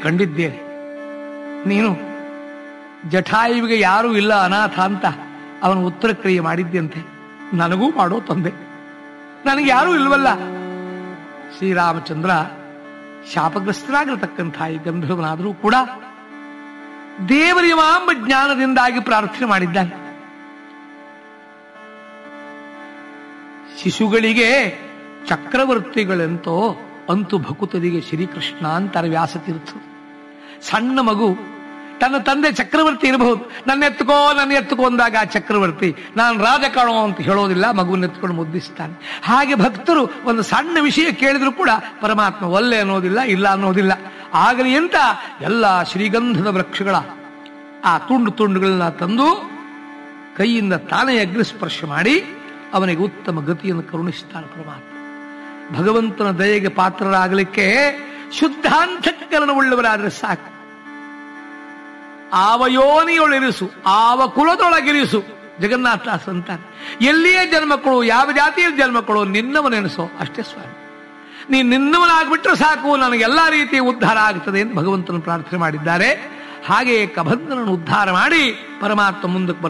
ಕಂಡಿದ್ದೇನೆ ನೀನು ಜಠಾಯುವಿಗೆ ಯಾರೂ ಇಲ್ಲ ಅನಾಥ ಅಂತ ಅವನು ಉತ್ತರ ಕ್ರಿಯೆ ಮಾಡಿದ್ದಂತೆ ನನಗೂ ಮಾಡೋ ತಂದೆ ನನಗೆ ಯಾರೂ ಇಲ್ವಲ್ಲ ಶ್ರೀರಾಮಚಂದ್ರ ಶಾಪಗ್ರಸ್ತನಾಗಿರತಕ್ಕಂಥ ಈ ಗಂಧರ್ವನಾದರೂ ಕೂಡ ದೇವರಿವಾಂಬ ಜ್ಞಾನದಿಂದಾಗಿ ಪ್ರಾರ್ಥನೆ ಮಾಡಿದ್ದಾನೆ ಶಿಶುಗಳಿಗೆ ಚಕ್ರವರ್ತಿಗಳೆಂತೋ ಅಂತು ಭಕುತರಿಗೆ ಶ್ರೀಕೃಷ್ಣ ಅಂತಾರೆ ವ್ಯಾಸತೀರ್ಥ ಸಣ್ಣ ಮಗು ತನ್ನ ತಂದೆ ಚಕ್ರವರ್ತಿ ಇರಬಹುದು ನನ್ನ ಎತ್ತುಕೋ ನನ್ನ ಎತ್ತುಕೋ ಅಂದಾಗ ಆ ಚಕ್ರವರ್ತಿ ನಾನು ರಾಜ ಕಾಣೋ ಅಂತ ಹೇಳೋದಿಲ್ಲ ಮಗುವನ್ನು ಎತ್ಕೊಂಡು ಮುದ್ದಿಸ್ತಾನೆ ಹಾಗೆ ಭಕ್ತರು ಒಂದು ಸಣ್ಣ ವಿಷಯ ಕೇಳಿದ್ರು ಕೂಡ ಪರಮಾತ್ಮ ಒಲ್ಲೆ ಅನ್ನೋದಿಲ್ಲ ಇಲ್ಲ ಅನ್ನೋದಿಲ್ಲ ಆಗಲಿ ಅಂತ ಎಲ್ಲ ಶ್ರೀಗಂಧದ ವೃಕ್ಷಗಳ ಆ ತುಂಡು ತುಂಡುಗಳನ್ನ ತಂದು ಕೈಯಿಂದ ತಾನೇ ಅಗ್ನಿಸ್ಪರ್ಶ ಮಾಡಿ ಅವನಿಗೆ ಉತ್ತಮ ಗತಿಯನ್ನು ಕರುಣಿಸ್ತಾನೆ ಪರಮಾತ್ಮ ಭಗವಂತನ ದಯೆಗೆ ಪಾತ್ರರಾಗಲಿಕ್ಕೆ ಶುದ್ಧಾಂತಕರಣವುಳ್ಳವರಾದ್ರೆ ಸಾಕು ಆವ ಯೋನಿಯೊಳಿರಿಸು ಆವ ಕುಲದೊಳಗಿರಿಸು ಜಗನ್ನಾಥ ಸಂತಾನ ಎಲ್ಲಿಯೇ ಜನ್ಮ ಕೊಡು ಯಾವ ಜಾತಿಯಲ್ಲಿ ಜನ್ಮ ಕೊಡು ನಿನ್ನವನೆನಿಸೋ ಅಷ್ಟೇ ಸ್ವಾಮಿ ನೀನು ನಿನ್ನವನಾಗ್ಬಿಟ್ರೆ ಸಾಕು ನನಗೆಲ್ಲ ರೀತಿಯ ಉದ್ಧಾರ ಆಗ್ತದೆ ಎಂದು ಭಗವಂತನ ಪ್ರಾರ್ಥನೆ ಮಾಡಿದ್ದಾರೆ ಹಾಗೆಯೇ ಕಬಂಧನನ್ನು ಉದ್ಧಾರ ಮಾಡಿ ಪರಮಾತ್ಮ ಮುಂದಕ್ಕೆ